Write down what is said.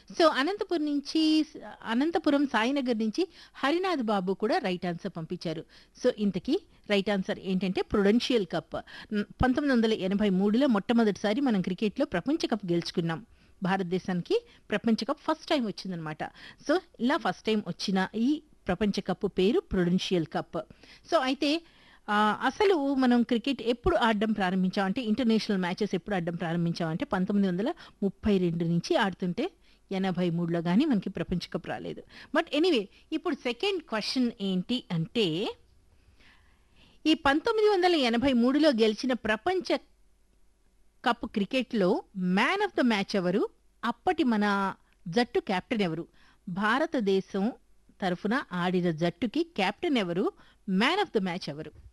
so Anantapuram నుంచి అనంతపురం సాయినగర్ నుంచి హరినాథ్ బాబు కూడా రైట్ ఆన్సర్ పంపించారు సో ఇంతకీ రైట్ ఆన్సర్ ఏంటంటే ప్రొడెన్షియల్ కప్ పంతొమ్మిది వందల ఎనభై మూడులో మొట్టమొదటిసారి మనం క్రికెట్లో ప్రపంచ కప్ గెలుచుకున్నాం భారతదేశానికి ప్రపంచ కప్ ఫస్ట్ టైం వచ్చిందనమాట సో ఇలా ఫస్ట్ టైం వచ్చిన ఈ ప్రపంచ కప్ పేరు ప్రొడెన్షియల్ కప్ సో అయితే ఆ, అసలు మనం క్రికెట్ ఎప్పుడు ఆడడం ప్రారంభించాం అంటే ఇంటర్నేషనల్ మ్యాచెస్ ఎప్పుడు ఆడడం ప్రారంభించాం అంటే పంతొమ్మిది వందల ముప్పై రెండు నుంచి ఆడుతుంటే ఎనభై మూడులో కానీ మనకి ప్రపంచ కప్ రాలేదు బట్ ఎనీవే ఇప్పుడు సెకండ్ క్వశ్చన్ ఏంటి అంటే ఈ పంతొమ్మిది వందల ఎనభై మూడులో గెలిచిన ప్రపంచ కప్ క్రికెట్లో మ్యాన్ ఆఫ్ ద మ్యాచ్ ఎవరు అప్పటి మన జట్టు కెప్టెన్ ఎవరు భారతదేశం తరఫున ఆడిన జట్టుకి కెప్టెన్ ఎవరు మ్యాన్ ఆఫ్ ద మ్యాచ్ ఎవరు